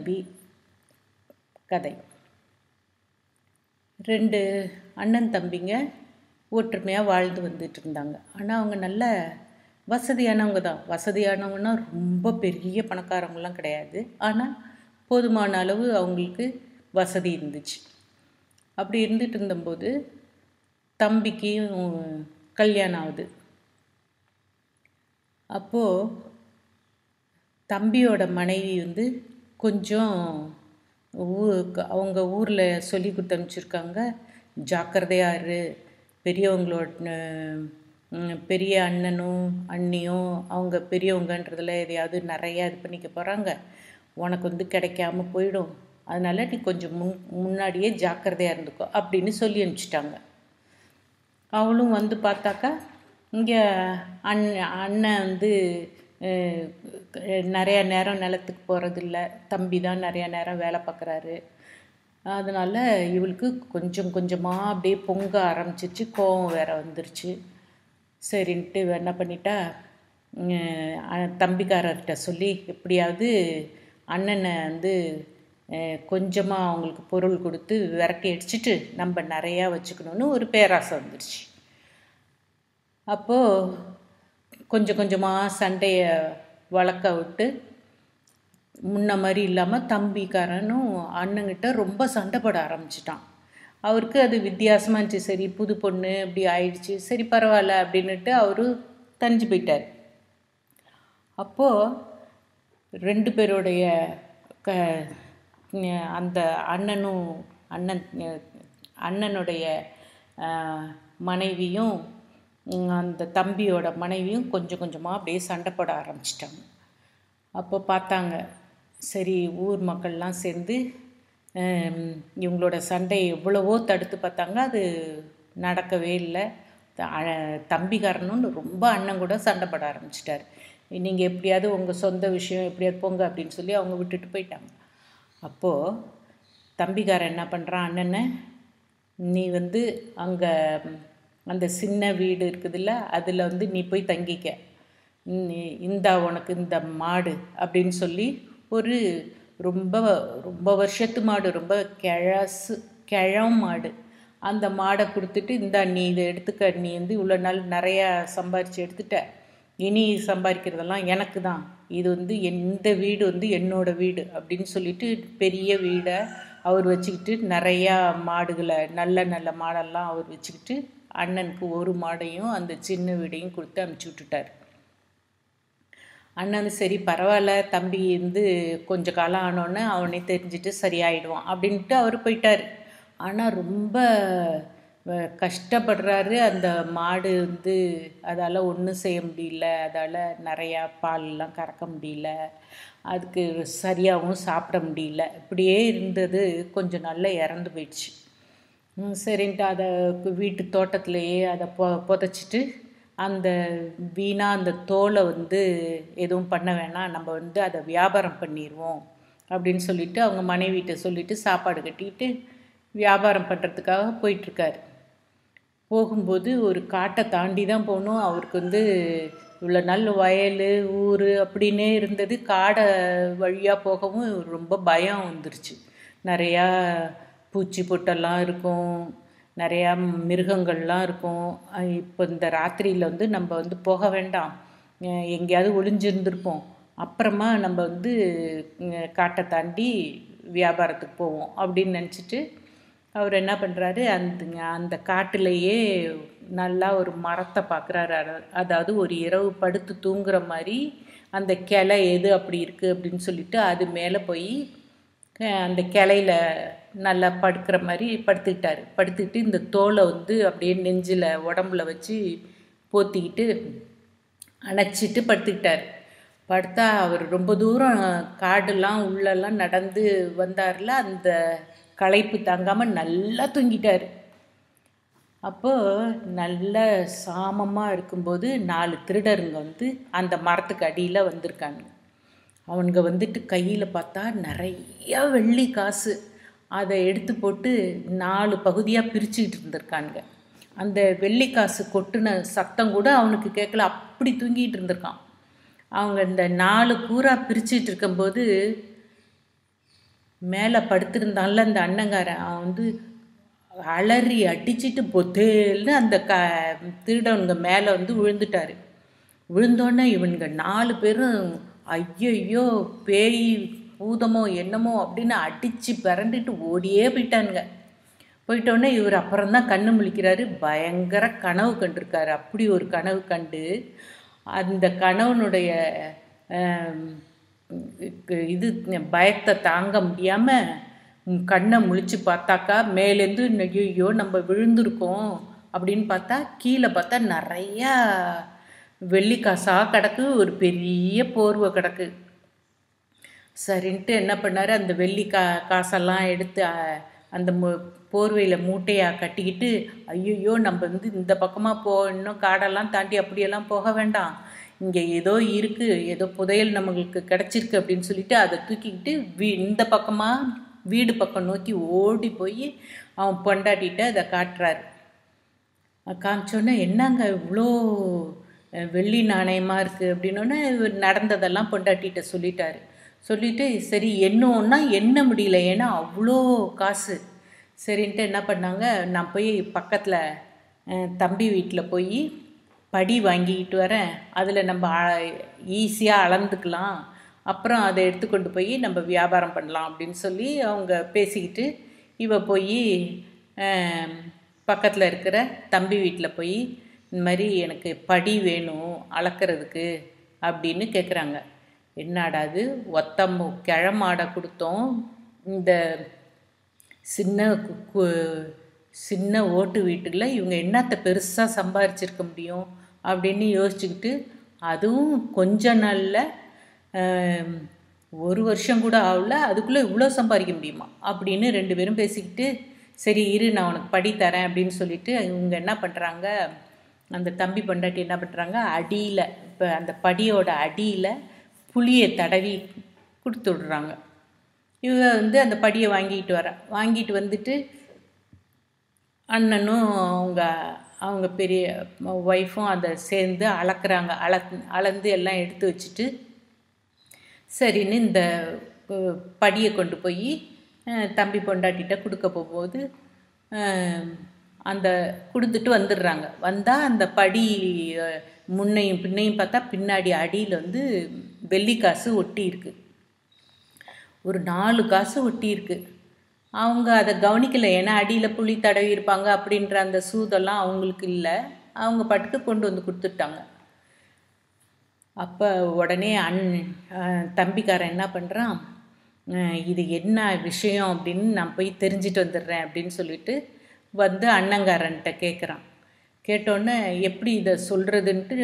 தம்பி கதை ரெண்டு அண்ணன் தம்பிங்க ஒற்றுமையாக வாழ்ந்து வந்துட்டு இருந்தாங்க ஆனால் அவங்க நல்ல வசதியானவங்க தான் வசதியானவங்கன்னா ரொம்ப பெரிய பணக்காரவங்களாம் கிடையாது ஆனால் போதுமான அளவு அவங்களுக்கு வசதி இருந்துச்சு அப்படி இருந்துட்டு இருந்தபோது தம்பிக்கு கல்யாணம் ஆகுது அப்போது தம்பியோட மனைவி வந்து கொஞ்சம் ஊ அவங்க ஊரில் சொல்லி கொடுத்து அனுப்பிச்சிருக்காங்க ஜாக்கிரதையாக இரு பெரியவங்களோட ம், பெரிய அண்ணனும் அண்ணியும் அவங்க பெரியவங்கன்றதுல எதையாவது நிறையா இது பண்ணிக்க போகிறாங்க உனக்கு வந்து கிடைக்காம போயிடும் அதனால நீ கொஞ்சம் முன் முன்னாடியே ஜாக்கிரதையாக இருந்துக்கோ அப்படின்னு சொல்லி அனுப்பிச்சிட்டாங்க அவளும் வந்து பார்த்தாக்கா இங்கே அண் அண்ணன் வந்து அஹ், நிறைய நேரம் நிலத்துக்கு போகிறதில்ல தம்பி தான் நிறைய நேரம் வேலை பார்க்குறாரு அதனால் இவளுக்கு கொஞ்சம் கொஞ்சமாக அப்படியே பொங்க ஆரம்பிச்சிருச்சு கோவம் வேற வந்துருச்சு சரின்ட்டு இவ என்ன பண்ணிட்டா உம், அஹ், தம்பிக்காரர்கிட்ட சொல்லி எப்படியாவது அண்ணனை வந்து கொஞ்சமாக அவங்களுக்கு பொருள் கொடுத்து விரட்டி அடிச்சிட்டு நம்ம நிறையா வச்சுக்கணும்னு ஒரு பேராசை வந்துருச்சு அப்போது கொஞ்சம் கொஞ்சமாக சண்டையை வளர்க்க விட்டு முன்ன மாதிரி இல்லாமல் தம்பிக்காரனும் அண்ணங்கிட்ட ரொம்ப சண்டை போட ஆரம்பிச்சிட்டான் அவருக்கு அது வித்தியாசமாக இருந்துச்சு சரி புது பொண்ணு இப்படி ஆயிடுச்சு சரி பரவாயில்ல அப்படின்னுட்டு அவரு தனிஞ்சு போயிட்டார் அப்போது ரெண்டு பேருடைய க அந்த அண்ணனும் அண்ணன் அண்ணனுடைய ஆஹ், மனைவியும் உம், அந்த தம்பியோட மனைவியும் கொஞ்சம் கொஞ்சமாக அப்படியே சண்டை போட ஆரம்பிச்சிட்டாங்க அப்போ பார்த்தாங்க சரி ஊர் மக்கள்லாம் சேர்ந்து ஹம், இவங்களோட சண்டையை எவ்வளவோ தடுத்து பார்த்தாங்க அது நடக்கவே இல்லை த- அ- தம்பிக்காரனும் ரொம்ப அண்ணன் கூட சண்டை போட ஆரம்பிச்சிட்டாரு நீங்கள் எப்படியாவது உங்கள் சொந்த விஷயம் எப்படியாவது போங்க அப்படின்னு சொல்லி அவங்க விட்டுட்டு போயிட்டாங்க அப்போது தம்பிக்காரன் என்ன பண்ணுறான் அண்ணனை நீ வந்து அங்கே அந்த சின்ன வீடு இருக்குதுல்ல அதில் வந்து நீ போய் தங்கிக்க நீ இந்தா உனக்கு இந்த மாடு அப்படின்னு சொல்லி ஒரு ரொம்ப ரொம்ப வருஷத்து மாடு ரொம்ப கிழசு கிழம் மாடு அந்த மாடை கொடுத்துட்டு இந்தா நீ இதை எடுத்துக்க நீ வந்து இவ்வளோ நாள் நிறையா சம்பாரித்து எடுத்துட்ட இனி சம்பாதிக்கிறதெல்லாம் எனக்கு தான் இது வந்து எந்த வீடு வந்து என்னோட வீடு அப்படின்னு சொல்லிட்டு பெரிய வீடை அவர் வச்சுக்கிட்டு நிறையா மாடுகளை நல்ல நல்ல மாடெல்லாம் அவர் வச்சுக்கிட்டு அண்ணனுக்கு ஒரு மாடையும் அந்த சின்ன வீடையும் கொடுத்து அனுப்பிச்சி விட்டுட்டார் அண்ணன் சரி பரவாயில்ல தம்பி வந்து கொஞ்ச காலம் ஆனோடனே அவனே தெரிஞ்சுட்டு சரியாயிடுவான் அப்படின்ட்டு அவர் போயிட்டார் ஆனால் ரொம்ப அஹ், கஷ்டப்படுறாரு அந்த மாடு வந்து அதால் ஒன்றும் செய்ய முடியல அதால் நிறையா பால்லாம் கறக்க முடியல அதுக்கு சரியாகவும் சாப்பிட முடியல இப்படியே இருந்தது கொஞ்சம் நல்லா இறந்து போயிடுச்சு ம், சரின்ட்டு அதை வீட்டு தோட்டத்திலேயே அதை பொ புதைச்சிட்டு அந்த வீணாக அந்த தோலை வந்து எதுவும் பண்ண வேணாம் நம்ம வந்து அதை வியாபாரம் பண்ணிடுவோம் அப்படின்னு சொல்லிட்டு அவங்க மனைவிட்ட சொல்லிட்டு சாப்பாடு கட்டிட்டு வியாபாரம் பண்ணுறதுக்காக போயிட்டுருக்காரு போகும்போது ஒரு காட்டை தாண்டி தான் போகணும் அவருக்கு வந்து இவ்வளோ நாள் வயல் ஊர் அப்படின்னே இருந்தது காடை வழியாக போகவும் ரொம்ப பயம் வந்துருச்சு நிறையா பூச்சி பொட்டெல்லாம் இருக்கும் நிறையா மிருகங்கள்லாம் இருக்கும் அஹ் இப்போ இந்த ராத்திரியில் வந்து நம்ம வந்து போக வேண்டாம் அஹ் எங்கேயாவது ஒளிஞ்சிருந்திருப்போம் அப்புறமா நம்ம வந்து அஹ் காட்டை தாண்டி வியாபாரத்துக்கு போவோம் அப்படின்னு நினச்சிட்டு அவர் என்ன பண்ணுறாரு அந்த அந்த காட்டுலேயே நல்லா ஒரு மரத்தை பார்க்குறாரு அதாவது ஒரு இரவு படுத்து தூங்குற மாதிரி அந்த கிளை எது அப்படி இருக்குது அப்படின்னு சொல்லிட்டு அது மேலே போய் அஹ் அந்த கிளையில நல்லா படுக்கிற மாதிரி படுத்துக்கிட்டாரு படுத்துக்கிட்டு இந்த தோலை வந்து அப்படியே நெஞ்சில் உடம்புல வச்சு போத்திக்கிட்டு அணைச்சிட்டு படுத்துக்கிட்டார் படுத்தா அவர் ரொம்ப தூரம் காடெல்லாம் உள்ளெல்லாம் நடந்து வந்தார்ல அந்த களைப்பு தாங்காமல் நல்லா தூங்கிட்டார் அப்போது நல்ல சாமமாக இருக்கும்போது நாலு திருடருங்க வந்து அந்த மரத்துக்கு அடியில் வந்திருக்காங்க அவனுங்க வந்துட்டு கையில் பார்த்தா நிறையா வெள்ளி காசு அதை எடுத்து போட்டு நாலு பகுதியாக பிரிச்சுக்கிட்டு இருந்திருக்கானுங்க அந்த வெள்ளி காசு கொட்டுன சத்தம் கூட அவனுக்கு கேட்கல அப்படி தூங்கிட்டு இருந்திருக்கான் அவங்க இந்த நாலு கூறா பிரிச்சுட்டு இருக்கும்போது மேலே படுத்திருந்தான்ல அந்த அண்ணங்காரன் அவன் வந்து அலறி அடிச்சிட்டு பொத்தேல்னு அந்த க திருடனுங்க மேலே வந்து விழுந்துட்டாரு விழுந்தோடனே இவனுங்க நாலு பேரும் ஐயையோ பேய் பூதமோ என்னமோ அப்படின்னு அடித்து பிறண்டுட்டு ஓடியே போயிட்டானுங்க போயிட்டோடனே இவர் அப்புறம் தான் கண்ணு முழிக்கிறாரு பயங்கர கனவு கண்டிருக்காரு அப்படி ஒரு கனவு கண்டு அந்த கணவனுடைய ஆம், இது பயத்தை தாங்க முடியாமல் கண்ணை முழிச்சு பார்த்தாக்கா மேலேருந்து ஐயோ நம்ம விழுந்திருக்கோம் அப்படின்னு பார்த்தா கீழே பார்த்தா நிறையா வெள்ளிக்காசாக கிடக்கு ஒரு பெரிய போர்வை கிடக்கு சரின்ட்டு என்ன பண்ணார் அந்த வெள்ளி கா காசெல்லாம் எடுத்து அ, அந்த மு போர்வையில் மூட்டையாக கட்டிக்கிட்டு ஐயோ நம்ம வந்து இந்த பக்கமாக போ இன்னும் காடெல்லாம் தாண்டி அப்படியெல்லாம் போக வேண்டாம் இங்கே ஏதோ இருக்குது ஏதோ புதையல் நம்மளுக்கு கிடச்சிருக்கு அப்படின்னு சொல்லிட்டு அதை தூக்கிக்கிட்டு வீ இந்த பக்கமாக வீடு பக்கம் நோக்கி ஓடி போய் அவன் பொண்டாட்டிகிட்ட அதை காட்டுறாரு காமிச்சோன்னே என்னங்க இவ்வளோ அஹ், வெள்ளி நாணயமாக இருக்குது அப்படின்னோடனே இவர் நடந்ததெல்லாம் பொண்டாட்டிகிட்ட சொல்லிட்டாரு சொல்லிட்டு சரி எண்ணோன்னா எண்ண முடியல ஏன்னா அவ்வளோ காசு சரின்ட்டு என்ன பண்ணாங்க நான் போய் பக்கத்தில் தம்பி வீட்டில் போய் படி வாங்கிக்கிட்டு வரேன் அதில் நம்ம ஈஸியாக அளந்துக்கலாம் அப்புறம் அதை எடுத்துக்கொண்டு போய் நம்ம வியாபாரம் பண்ணலாம் அப்படின்னு சொல்லி அவங்க பேசிக்கிட்டு இவ போய் பக்கத்தில் இருக்கிற தம்பி வீட்டில் போய் இந்த மாதிரி எனக்கு படி வேணும் அளக்கிறதுக்கு அப்படின்னு கேட்குறாங்க என்னடா அது ஒத்தம்ம கிழமாடை கொடுத்தோம் இந்த சின்ன கு- கு- சின்ன ஓட்டு வீட்டுல இவங்க என்னத்தை பெருசாக சம்பாரிச்சிருக்க முடியும் அப்படின்னு யோசிச்சுக்கிட்டு அதுவும் கொஞ்ச நாளில் ஆம், ஒரு வருஷம் கூட ஆகல அதுக்குள்ளே இவ்வளோ சம்பாதிக்க முடியுமா அப்படின்னு ரெண்டு பேரும் பேசிக்கிட்டு சரி இரு நான் உனக்கு படி தரேன் அப்படின்னு சொல்லிட்டு இவங்க என்ன பண்ணுறாங்க அந்த தம்பி பொண்டாட்டி என்ன பண்ணுறாங்க அடியில் இப்போ அந்த படியோட அடியில் புளியை தடவி கொடுத்து விடுறாங்க இவ வந்து அந்த படியை வாங்கிட்டு வர வாங்கிட்டு வந்துட்டு அண்ணனும் அவங்க அவங்க பெரிய ஒய்ஃபும் அதை சேர்ந்து அளக்குறாங்க அள அளந்து எல்லாம் எடுத்து வச்சுட்டு சரின்னு இந்த அஹ், படியை கொண்டு போய் அஹ், தம்பி பொண்டாட்டிட்ட கொடுக்க போகும்போது அஹ், அந்த கொடுத்துட்டு வந்துடுறாங்க வந்தால் அந்த படி அஹ், முன்னையும் பின்னையும் பார்த்தா பின்னாடி அடியில் வந்து வெள்ளிக்காசு ஒட்டி இருக்கு ஒரு நாலு காசு ஒட்டி இருக்கு அவங்க அதை கவனிக்கல ஏன்னா அடியில் புளி தடவி இருப்பாங்க அப்படின்ற அந்த சூதெல்லாம் அவங்களுக்கு இல்லை அவங்க பாட்டுக்கு கொண்டு வந்து கொடுத்துட்டாங்க அப்போ உடனே அண் அஹ் தம்பிக்காரன் என்ன பண்ணுறான் இது என்ன விஷயம் அப்படின்னு நான் போய் தெரிஞ்சுட்டு வந்துடுறேன் அப்படின்னு சொல்லிட்டு வந்து அண்ணங்காரன்ட்ட கேட்குறான் கேட்டோன்னே எப்படி இதை சொல்கிறதுன்ட்டு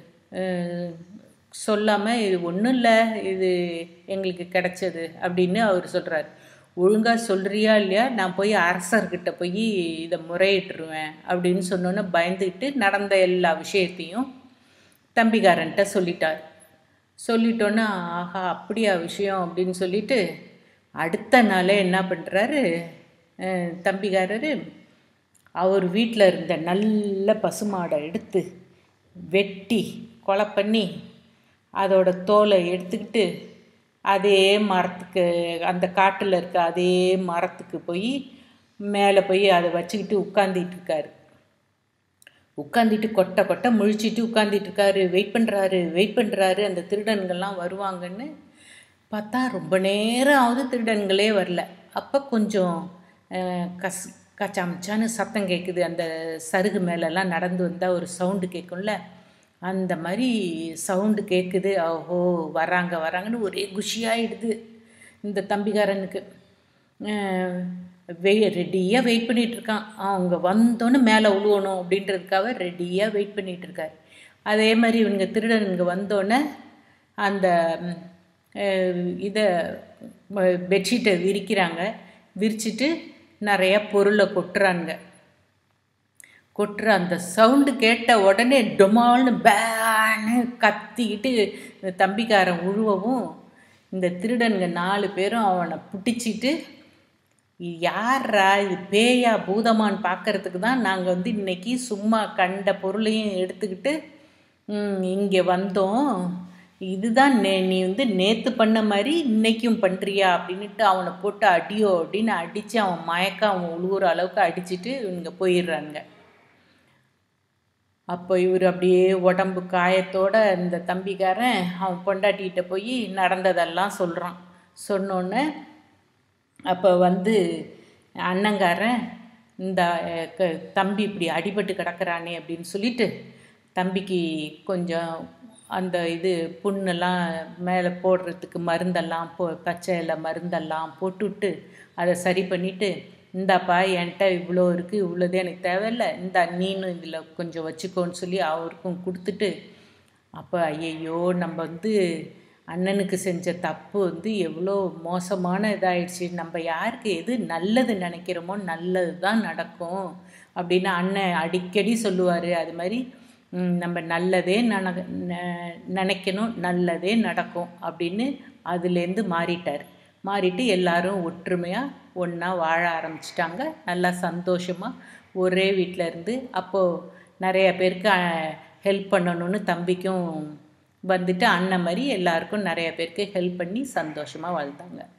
சொல்லாமல் இது ஒன்றும் இல்லை இது எங்களுக்கு கிடைச்சது அப்படின்னு அவர் சொல்கிறார் ஒழுங்காக சொல்கிறியா இல்லையா நான் போய் அரசர்கிட்ட போய் இதை முறையிட்டுருவேன் அப்படின்னு சொன்னோன்னே பயந்துக்கிட்டு நடந்த எல்லா விஷயத்தையும் தம்பிக்காரன்ட்ட சொல்லிட்டார் சொல்லிட்டோன்னா ஆஹா அப்படியா விஷயம் அப்படின்னு சொல்லிட்டு அடுத்த நாளே என்ன பண்ணுறாரு தம்பிக்காரரு அவர் வீட்டில் இருந்த நல்ல பசுமாடை எடுத்து வெட்டி கொலை பண்ணி அதோட தோலை எடுத்துக்கிட்டு அதே மரத்துக்கு அந்த காட்டில் இருக்க அதே மரத்துக்கு போய் மேலே போய் அதை வச்சுக்கிட்டு உட்காந்துட்டு இருக்காரு உட்காந்துட்டு கொட்டை கொட்டை முழிச்சிட்டு உட்காந்துட்டு இருக்காரு வெயிட் பண்ணுறாரு வெயிட் பண்ணுறாரு அந்த திருடன்கள்லாம் வருவாங்கன்னு பார்த்தா ரொம்ப நேரம் ஆகுது திருடன்களே வரல அப்போ கொஞ்சம் அஹ், கஸ் கச்சாமச்சான்னு சத்தம் கேட்குது அந்த சருகு மேலெல்லாம் நடந்து வந்தால் ஒரு சவுண்டு கேட்கும்ல அந்த மாதிரி சவுண்டு கேட்குது ஓஹோ வராங்க வராங்கன்னு ஒரே குஷியாயிடுது இந்த தம்பிக்காரனுக்கு அஹ் வெய் ரெடியாக வெயிட் பண்ணிட்டு இருக்கான் அவங்க வந்தோன்னே மேலே உழுவணும் அப்படின்றதுக்காக ரெடியாக வெயிட் பண்ணிட்டு இருக்காரு அதே மாதிரி இவனுங்க திருடனுங்க வந்தோடனே அந்த ம், அஹ், இதை பெட்ஷீட்டை விரிக்கிறாங்க விரிச்சிட்டு நிறைய பொருளை கொட்டுறாங்க கொட்டுற அந்த சவுண்டு கேட்ட உடனே டொமால்னு பேன்னு கத்திக்கிட்டு இந்த தம்பிக்காரன் உழுவவும் இந்த திருடனுங்க நாலு பேரும் அவனை பிடிச்சிட்டு இது யார்ரா இது பேயா பூதமான்னு பார்க்கறதுக்கு தான் நாங்கள் வந்து இன்னைக்கு சும்மா கண்ட பொருளையும் எடுத்துக்கிட்டு இங்கே வந்தோம் இதுதான் நே நீ வந்து நேற்று பண்ண மாதிரி இன்னைக்கும் பண்ணுறியா அப்படின்னுட்டு அவனை போட்டு அடியோ அப்படின்னு அடித்து அவன் மயக்க அவன் உழுவுற அளவுக்கு அடிச்சிட்டு இவங்க போயிடுறாங்க அப்போ இவர் அப்படியே உடம்பு காயத்தோட இந்த தம்பிக்காரன் அவன் பொண்டாட்டிகிட்ட போய் நடந்ததெல்லாம் சொல்கிறான் சொன்னோன்னே அப்போ வந்து அண்ணங்காரன் இந்த அஹ், க- தம்பி இப்படி அடிபட்டு கிடக்குறானே அப்படின்னு சொல்லிட்டு தம்பிக்கு கொஞ்சம் அந்த இது புண்ணெல்லாம் மேலே போடுறதுக்கு மருந்தெல்லாம் போ பச்சை இலை மருந்தெல்லாம் போட்டுவிட்டு அதை சரி பண்ணிவிட்டு இந்தாப்பா என்கிட்ட இவ்வளோ இருக்குது இவ்வளோது எனக்கு தேவையில்ல இந்த நீனும் இதில் கொஞ்சம் வச்சுக்கோன்னு சொல்லி அவருக்கும் கொடுத்துட்டு அப்போ ஐயையோ நம்ம வந்து அண்ணனுக்கு செஞ்ச தப்பு வந்து எவ்வளோ மோசமான இதாயிடுச்சு நம்ம யாருக்கு எது நல்லது நினைக்கிறோமோ நல்லது தான் நடக்கும் அப்படின்னு அண்ணன் அடிக்கடி சொல்லுவார் அது மாதிரி ம், நம்ம நல்லதே நன ந- நினைக்கணும் நல்லதே நடக்கும் அப்படின்னு அதுலேருந்து மாறிட்டார் மாறிட்டு எல்லாரும் ஒற்றுமையாக ஒன்றா வாழ ஆரம்பிச்சிட்டாங்க நல்லா சந்தோஷமாக ஒரே வீட்டில் இருந்து அப்போது நிறைய பேருக்கு ஹெல்ப் பண்ணணும்னு தம்பிக்கும் வந்துட்டு அண்ணன் மாதிரி எல்லாருக்கும் நிறைய பேருக்கு ஹெல்ப் பண்ணி சந்தோஷமாக வாழ்ந்தாங்க